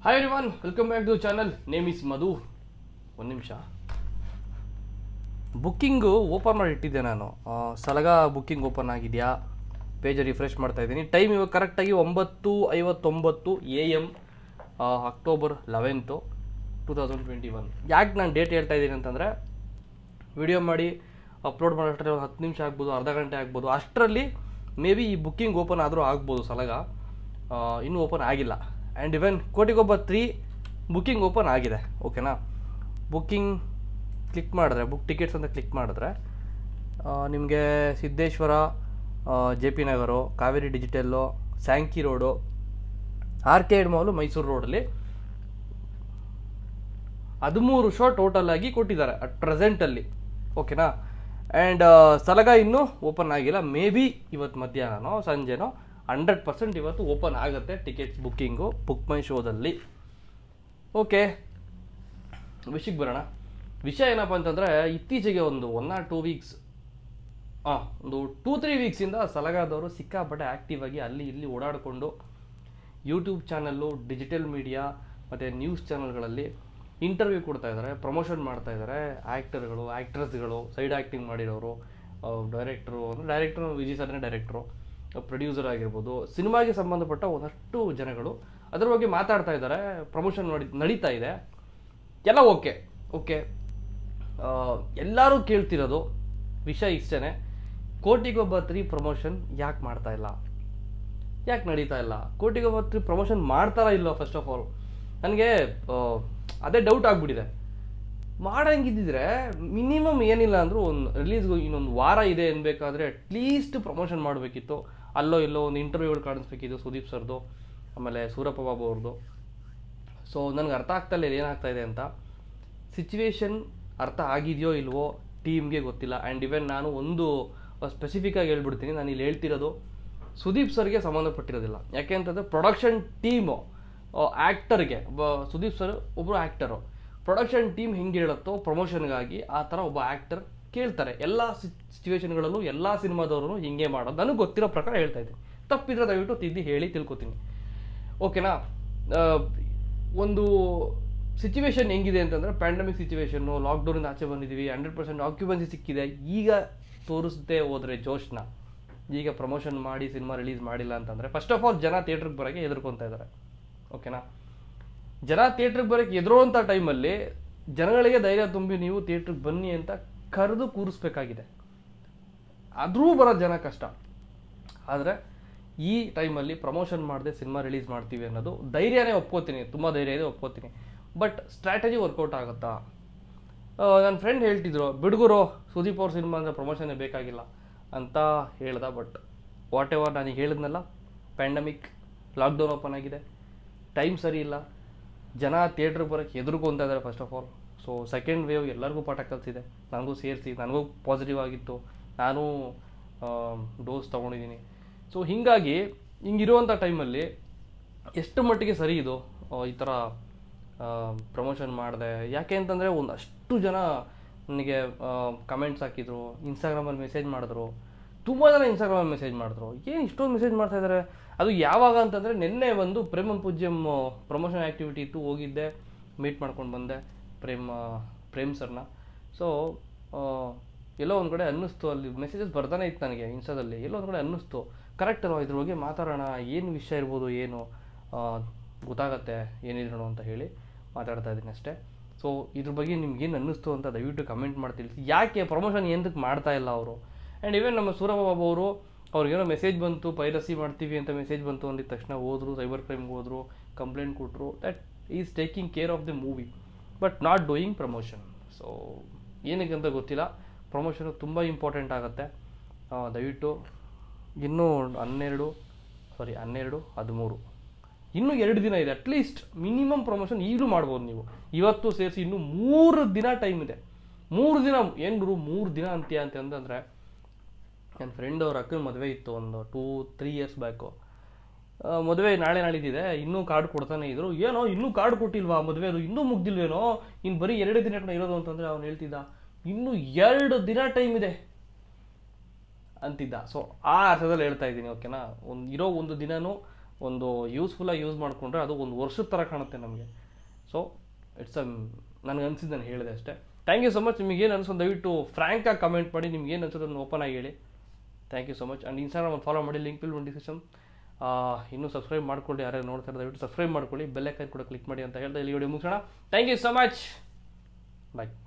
hi everyone welcome back to channel name is Madhu ಒಂದು ನಿಮಿಷ booking open ಮಾಡಿ ಇಟ್ಟಿದ್ದೆ ನಾನು ಆ, ಸಲಗ ಬುಕ್ಕಿಂಗ್ ಓಪನ್ ಆಗಿದೆಯಾ ಪೇಜ್ ರಿಫ್ರೆಶ್ ಮಾಡ್ತಾ ಇದ್ದೀನಿ ಟೈಮ್ ಇವಾಗ ಕರೆಕ್ಟಾಗಿ ಒಂಬತ್ತು ಐವತ್ತೊಂಬತ್ತು A M October eleventh two thousand twenty one ಯಾಕೆ ನಾನು ಡೇಟ್ ಹೇಳ್ತಾ ಇದ್ದೀನಿ ಅಂತಂದರೆ ವಿಡಿಯೋ ಮಾಡಿ ಅಪ್ಲೋಡ್ ಮಾಡೋಷ್ಟರಲ್ಲಿ ಒಂದು ಹತ್ತು ನಿಮಿಷ ಆಗ್ಬೋದು ಅರ್ಧ ಗಂಟೆ ಆಗ್ಬೋದು ಅಷ್ಟರಲ್ಲಿ ಮೇ ಬಿ ಈ ಬುಕ್ಕಿಂಗ್ ಓಪನ್ ಆದರೂ ಆಗ್ಬೋದು ಸಲಗ ಆ, ಇನ್ನೂ ಓಪನ್ ಆಗಿಲ್ಲ and even Kotigobba three booking open ಆಗಿದೆ ಓಕೆನಾ ಬುಕ್ಕಿಂಗ್ ಕ್ಲಿಕ್ ಮಾಡಿದ್ರೆ ಬುಕ್ ಟಿಕೆಟ್ಸ್ ಅಂತ ಕ್ಲಿಕ್ ಮಾಡಿದ್ರೆ ನಿಮಗೆ Siddeshwara J P Nagar Kaveri digital Sankey road arcade mall Mysuru ರೋಡಲ್ಲಿ ಹದಿಮೂರು ಶೋ ಟೋಟಲ್ ಆಗಿ ಕೊಟ್ಟಿದ್ದಾರೆ ಅಟ್ ಪ್ರೆಸೆಂಟಲ್ಲಿ ಓಕೆನಾ ಆ್ಯಂಡ್ ಸಲಗ ಇನ್ನೂ ಓಪನ್ ಆಗಿಲ್ಲ ಮೇ ಬಿ ಇವತ್ತು ಮಧ್ಯಾಹ್ನನೋ ಸಂಜೆನೋ ಹಂಡ್ರೆಡ್ ಪರ್ಸೆಂಟ್ ಇವತ್ತು ಓಪನ್ ಆಗುತ್ತೆ ಟಿಕೆಟ್ಸ್ ಬುಕ್ಕಿಂಗು ಬುಕ್ ಮೈ ಶೋದಲ್ಲಿ ಓಕೆ ವಿಷಯಕ್ಕೆ ಬರೋಣ ವಿಷಯ ಏನಪ್ಪ ಅಂತಂದರೆ ಇತ್ತೀಚೆಗೆ ಒಂದು ಒನ್ ಆರ್ ಟೂ ವೀಕ್ಸ್ ಹಾಂ ಒಂದು ಟೂ ತ್ರೀ ವೀಕ್ಸಿಂದ ಸಲಗಾದವರು ಸಿಕ್ಕಾಪಟ್ಟೆ ಆ್ಯಕ್ಟಿವ್ ಆಗಿ ಅಲ್ಲಿ ಇಲ್ಲಿ ಓಡಾಡಿಕೊಂಡು ಯೂಟ್ಯೂಬ್ ಚಾನಲ್ಲು ಡಿಜಿಟಲ್ ಮೀಡಿಯಾ ಮತ್ತು ನ್ಯೂಸ್ ಚಾನಲ್ಗಳಲ್ಲಿ ಇಂಟರ್ವ್ಯೂ ಕೊಡ್ತಾ ಇದ್ದಾರೆ ಪ್ರಮೋಷನ್ ಮಾಡ್ತಾ ಇದ್ದಾರೆ ಆ್ಯಕ್ಟರ್ಗಳು ಆ್ಯಕ್ಟ್ರೆಸ್ಗಳು ಸೈಡ್ ಆ್ಯಕ್ಟಿಂಗ್ ಮಾಡಿರೋರು ಡೈರೆಕ್ಟ್ರು ಅಂದರೆ ಡೈರೆಕ್ಟ್ರು ವಿಜಯ್ ಸರ್ನೇ ಡೈರೆಕ್ಟ್ರು ಪ್ರೊಡ್ಯೂಸರ್ ಆಗಿರ್ಬೋದು ಸಿನಿಮಾಗೆ ಸಂಬಂಧಪಟ್ಟ ಒಂದಷ್ಟು ಜನಗಳು ಅದ್ರ ಬಗ್ಗೆ ಮಾತಾಡ್ತಾ ಇದ್ದಾರೆ ಪ್ರಮೋಷನ್ ನಡಿ ನಡೀತಾ ಇದೆ ಎಲ್ಲ ಓಕೆ ಓಕೆ ಎಲ್ಲರೂ ಕೇಳ್ತಿರೋದು ವಿಷಯ ಇಷ್ಟೇ ಕೋಟಿಗೊಬ್ಬ ತ್ರೀ ಪ್ರಮೋಷನ್ ಯಾಕೆ ಮಾಡ್ತಾ ಇಲ್ಲ ಯಾಕೆ ನಡೀತಾ ಇಲ್ಲ ಕೋಟಿಗೊಬ್ಬ ತ್ರೀ ಪ್ರಮೋಷನ್ ಮಾಡ್ತಾರಾ ಇಲ್ಲೋ ಫಸ್ಟ್ ಆಫ್ ಆಲ್ ನನಗೆ ಅದೇ ಡೌಟ್ ಆಗಿಬಿಟ್ಟಿದೆ ಮಾಡಂಗಿದ್ದಿದ್ರೆ ಮಿನಿಮಮ್ ಏನಿಲ್ಲ ಅಂದರೂ ಒಂದು ರಿಲೀಸ್ಗೆ ಇನ್ನೊಂದು ವಾರ ಇದೆ ಅನ್ಬೇಕಾದ್ರೆ ಅಟ್ಲೀಸ್ಟ್ ಪ್ರಮೋಷನ್ ಮಾಡಬೇಕಿತ್ತು ಅಲ್ಲೋ ಇಲ್ಲೋ ಒಂದು ಇಂಟರ್ವ್ಯೂಗಳು ಕಾಣಿಸ್ಬೇಕಿತ್ತು ಸುದೀಪ್ ಸರ್ದು ಆಮೇಲೆ ಸೂರಪ್ಪ ಬಾಬು ಅವ್ರದ್ದು ಸೊ ನನಗೆ ಅರ್ಥ ಆಗ್ತಾ ಇಲ್ಲ ಏನಾಗ್ತಾ ಇದೆ ಅಂತ ಸಿಚುವೇಶನ್ ಅರ್ಥ ಆಗಿದೆಯೋ ಇಲ್ವೋ ಟೀಮ್ಗೆ ಗೊತ್ತಿಲ್ಲ ಆ್ಯಂಡ್ ಇವನ್ ನಾನು ಒಂದು ಸ್ಪೆಸಿಫಿಕ್ಕಾಗಿ ಹೇಳ್ಬಿಡ್ತೀನಿ ನಾನು ಇಲ್ಲಿ ಹೇಳ್ತಿರೋದು ಸುದೀಪ್ ಸರ್ಗೆ ಸಂಬಂಧಪಟ್ಟಿರೋದಿಲ್ಲ ಯಾಕೆ ಅಂತಂದರೆ ಪ್ರೊಡಕ್ಷನ್ ಟೀಮು ಆ್ಯಕ್ಟರ್ಗೆ ಒಬ್ಬ ಸುದೀಪ್ ಸರ್ ಒಬ್ಬರು ಆ್ಯಕ್ಟರು ಪ್ರೊಡಕ್ಷನ್ ಟೀಮ್ ಹೆಂಗೆ ಹೇಳುತ್ತೋ ಪ್ರಮೋಷನ್ಗಾಗಿ ಆ ಥರ ಒಬ್ಬ ಆ್ಯಕ್ಟರ್ ಕೇಳ್ತಾರೆ ಎಲ್ಲ ಸಿಚುವೇಶನ್ಗಳಲ್ಲೂ ಎಲ್ಲ ಸಿನಿಮಾದವರು ಹಿಂಗೆ ಮಾಡೋದು ನನಗೆ ಗೊತ್ತಿರೋ ಪ್ರಕಾರ ಹೇಳ್ತಾ ಇದ್ದೀನಿ ತಪ್ಪಿದ್ರೆ ದಯವಿಟ್ಟು ತಿದ್ದಿ ಹೇಳಿ ತಿಳ್ಕೊತೀನಿ ಓಕೆನಾ ಆ, ಒಂದು ಸಿಚುವೇಶನ್ ಹೆಂಗಿದೆ ಅಂತಂದರೆ ಪ್ಯಾಂಡಮಿಕ್ ಸಿಚುವೇಶನ್ನು ಲಾಕ್ಡೌನಿಂದ ಆಚೆ ಬಂದಿದ್ದೀವಿ ಹಂಡ್ರೆಡ್ ಪರ್ಸೆಂಟ್ ಆಕ್ಯುಪೆನ್ಸಿ ಸಿಕ್ಕಿದೆ ಈಗ ತೋರಿಸದೆ ಹೋದರೆ ಜೋಶ್ನ ಈಗ ಪ್ರಮೋಷನ್ ಮಾಡಿ ಸಿನಿಮಾ ರಿಲೀಸ್ ಮಾಡಿಲ್ಲ ಅಂತಂದರೆ ಫಸ್ಟ್ ಆಫ್ ಆಲ್ ಜನ ಥಿಯೇಟ್ರಿಗೆ ಬರೋಕ್ಕೆ ಹೆದರ್ಕೊತಾ ಇದ್ದಾರೆ ಓಕೆನಾ ಜನ ಥಿಯೇಟ್ರಿಗೆ ಬರೋಕ್ಕೆ ಎದುರುವಂಥ ಟೈಮಲ್ಲಿ ಜನಗಳಿಗೆ ಧೈರ್ಯ ತುಂಬಿ ನೀವು ಥಿಯೇಟ್ರಿಗೆ ಬನ್ನಿ ಅಂತ ಕರೆದು ಕೂರಿಸ್ಬೇಕಾಗಿದೆ ಆದರೂ ಬರೋ ಜನ ಕಷ್ಟ ಆದರೆ ಈ ಟೈಮಲ್ಲಿ ಪ್ರಮೋಷನ್ ಮಾಡದೆ ಸಿನಿಮಾ ರಿಲೀಸ್ ಮಾಡ್ತೀವಿ ಅನ್ನೋದು ಧೈರ್ಯನೇ ಒಪ್ಕೋತೀನಿ ತುಂಬ ಧೈರ್ಯ ಇದೆ ಒಪ್ಕೋತೀನಿ ಬಟ್ ಸ್ಟ್ರಾಟಜಿ ವರ್ಕೌಟ್ ಆಗುತ್ತಾ ನನ್ನ ಫ್ರೆಂಡ್ ಹೇಳ್ತಿದ್ರು ಬಿಡುಗರು ಸುದೀಪ್ ಅವ್ರ ಸಿನಿಮಾ ಅಂದರೆ ಪ್ರಮೋಷನ್ನೇ ಬೇಕಾಗಿಲ್ಲ ಅಂತ ಹೇಳ್ದ ಬಟ್ ವಾಟ್ ಎವರ್ ನನಗೆ ಹೇಳಿದ್ನಲ್ಲ ಪ್ಯಾಂಡಮಿಕ್ ಲಾಕ್ಡೌನ್ ಓಪನ್ ಆಗಿದೆ ಟೈಮ್ ಸರಿ ಇಲ್ಲ ಜನ ಥಿಯೇಟ್ರಿಗೆ ಬರೋಕ್ಕೆ ಎದುರುಕೊಂತ ಇದ್ದಾರೆ first of all so second wave ಎಲ್ಲರಿಗೂ ಪಾಠ ಕಲಿಸಿದೆ ನನಗೂ ಸೇರಿಸಿ ನನಗೂ ಪಾಸಿಟಿವ್ ಆಗಿತ್ತು ನಾನು ಡೋಸ್ ತೊಗೊಂಡಿದ್ದೀನಿ ಸೊ ಹೀಗಾಗಿ ಹಿಂಗಿರುವಂಥ ಟೈಮಲ್ಲಿ ಎಷ್ಟು ಮಟ್ಟಿಗೆ ಸರಿ ಇದು ಆ, ಈ ಥರ ಪ್ರಮೋಷನ್ ಮಾಡಿದೆ ಯಾಕೆ ಅಂತಂದರೆ ಒಂದಷ್ಟು ಜನ ನನಗೆ ಕಮೆಂಟ್ಸ್ ಹಾಕಿದ್ರು ಇನ್ಸ್ಟಾಗ್ರಾಮಲ್ಲಿ ಮೆಸೇಜ್ ಮಾಡಿದ್ರು ತುಂಬ ಜನ ಇನ್ಸ್ಟಾಗ್ರಾಮಲ್ಲಿ ಮೆಸೇಜ್ ಮಾಡಿದ್ರು ಏನು ಇಷ್ಟೊಂದು ಮೆಸೇಜ್ ಮಾಡ್ತಾ ಇದ್ದಾರೆ ಅದು ಯಾವಾಗ ಅಂತಂದರೆ ನಿನ್ನೆ ಒಂದು ಪ್ರೇಮ ಪೂಜ್ಯಂ ಪ್ರಮೋಷನ್ ಆ್ಯಕ್ಟಿವಿಟಿ ಇತ್ತು ಹೋಗಿದ್ದೆ ಮೀಟ್ ಮಾಡ್ಕೊಂಡು ಬಂದೆ ಪ್ರೇಮ್ ಪ್ರೇಮ್ ಸರ್ನ ಸೊ ಎಲ್ಲೋ ಒಂದು ಕಡೆ ಅನ್ನಿಸ್ತು ಅಲ್ಲಿ ಮೆಸೇಜಸ್ ಬರ್ತಾನೆ ಇತ್ತು ನನಗೆ ಇನ್ಸ್ಟಾದಲ್ಲಿ ಎಲ್ಲೋ ಒಂದು ಕಡೆ ಅನ್ನಿಸ್ತು ಕರೆಕ್ಟ್ ಅಲ್ವಾ ಇದ್ರ ಬಗ್ಗೆ ಮಾತಾಡೋಣ ಏನು ವಿಷಯ ಇರ್ಬೋದು ಏನು ಆ, ಗೊತ್ತಾಗತ್ತೆ ಏನಿದ್ರು ಅಂತ ಹೇಳಿ ಮಾತಾಡ್ತಾ ಇದ್ದೀನಿ ಅಷ್ಟೇ ಸೊ ಇದ್ರ ಬಗ್ಗೆ ನಿಮ್ಗೆ ಏನು ಅನ್ನಿಸ್ತು ಅಂತ ದಯವಿಟ್ಟು ಕಮೆಂಟ್ ಮಾಡಿ ತಿಳಿಸಿ ಯಾಕೆ ಪ್ರಮೋಷನ್ ಏನಕ್ಕೆ ಮಾಡ್ತಾ ಇಲ್ಲ ಅವರು ಆ್ಯಂಡ್ ಇವನ್ ನಮ್ಮ ಸೂರಪ್ಪ ಬಾಬು ಅವರು ಅವ್ರಿಗೇನೋ ಮೆಸೇಜ್ ಬಂತು ಪೈರಸಿ ಮಾಡ್ತೀವಿ ಅಂತ ಮೆಸೇಜ್ ಬಂತು ಅಂದಿದ ತಕ್ಷಣ ಹೋದ್ರು ಸೈಬರ್ ಕ್ರೈಮ್ಗೆ ಹೋದ್ರು ಕಂಪ್ಲೇಂಟ್ ಕೊಟ್ಟರು that is taking care of the movie but not doing promotion so ಏನಕ್ಕೆ ಅಂತ ಗೊತ್ತಿಲ್ಲ ಪ್ರಮೋಷನು ತುಂಬ ಇಂಪಾರ್ಟೆಂಟ್ ಆಗುತ್ತೆ ಆ, ದಯವಿಟ್ಟು ಇನ್ನೂ ಹನ್ನೆರಡು ಸಾರಿ ಹನ್ನೆರಡು ಹದಿಮೂರು ಇನ್ನೂ ಎರಡು ದಿನ ಇದೆ ಅಟ್ಲೀಸ್ಟ್ ಮಿನಿಮಮ್ ಪ್ರಮೋಷನ್ ಈಗಲೂ ಮಾಡ್ಬೋದು ನೀವು ಇವತ್ತು ಸೇರಿಸಿ ಇನ್ನೂ ಮೂರು ದಿನ ಟೈಮ್ ಇದೆ ಮೂರು ದಿನ ಏನು ಗುರು ಮೂರು ದಿನ ಅಂತ್ಯ ಅಂತ ಅಂತಂದರೆ ನನ್ನ ಫ್ರೆಂಡ್ ಅವ್ರ ಅಕ್ಕನ ಮದುವೆ ಇತ್ತು ಒಂದು ಟೂ ತ್ರೀ ಇಯರ್ಸ್ ಬ್ಯಾಕು ಮದುವೆ ನಾಳೆ ನಾಳಿದ್ದಿದೆ ಇನ್ನೂ ಕಾರ್ಡ್ ಕೊಡ್ತಾನೆ ಇದ್ರು ಏನೋ ಇನ್ನೂ ಕಾರ್ಡ್ ಕೊಟ್ಟಿಲ್ವಾ ಮದುವೆದು ಇನ್ನೂ ಮುಗ್ದಿಲ್ವೇನೋ ಇನ್ನು ಬರೀ ಎರಡು ದಿನ ಕಣ ಇರೋದು ಅಂತಂದರೆ ಅವ್ನು ಹೇಳ್ತಿದ್ದ ಇನ್ನೂ ಎರಡು ದಿನ ಟೈಮ್ ಇದೆ ಅಂತಿದ್ದ ಸೊ ಆ ಅರ್ಥದಲ್ಲಿ ಹೇಳ್ತಾ ಇದ್ದೀನಿ ಓಕೆನಾ ಒಂದು ಇರೋ ಒಂದು ದಿನನೂ ಒಂದು ಯೂಸ್ಫುಲ್ಲಾಗಿ ಯೂಸ್ ಮಾಡಿಕೊಂಡ್ರೆ ಅದು ಒಂದು ವರ್ಷದ ಥರ ಕಾಣುತ್ತೆ ನಮಗೆ ಸೊ ಇಟ್ಸ್ ಅ ನನಗೆ ಅನ್ಸಿದ್ದು ನಾನು ಹೇಳಿದೆ ಅಷ್ಟೇ ಥ್ಯಾಂಕ್ ಯು ಸೊ ಮಚ್ ನಿಮಗೆ ಏನು ಅನ್ಸೋ ದಯವಿಟ್ಟು ಫ್ರ್ಯಾಂಕಾಗಿ ಕಮೆಂಟ್ ಮಾಡಿ ನಿಮ್ಗೆ ಏನು ಅನ್ಸೋದು ಅದನ್ನು ಓಪನ್ ಆಗಿ ಹೇಳಿ thank you so much and Instagram follow ಮಾಡಿ ಲಿಂಕ್ ಬಿಲ್ ಡಿಸ್ಕ್ರಿಪ್ಷನ್ ಇನ್ನೂ ಸಬ್ಸ್ಕ್ರೈಬ್ ಮಾಡ್ಕೊಳ್ಳಿ ಯಾರ್ಯಾರು ನೋಡ್ತಾರೆ ದಯವಿಟ್ಟು ಸಬ್ಸ್ಕ್ರೈಬ್ ಮಾಡ್ಕೊಳ್ಳಿ ಬೆಲ್ಲೈಕನ್ ಕೂಡ ಕ್ಲಿಕ್ ಮಾಡಿ ಅಂತ ಹೇಳ್ತಾ ಇಲ್ಲಿ ವಿಡಿಯೋ ಮುಗಿಸೋಣ thank you so much bye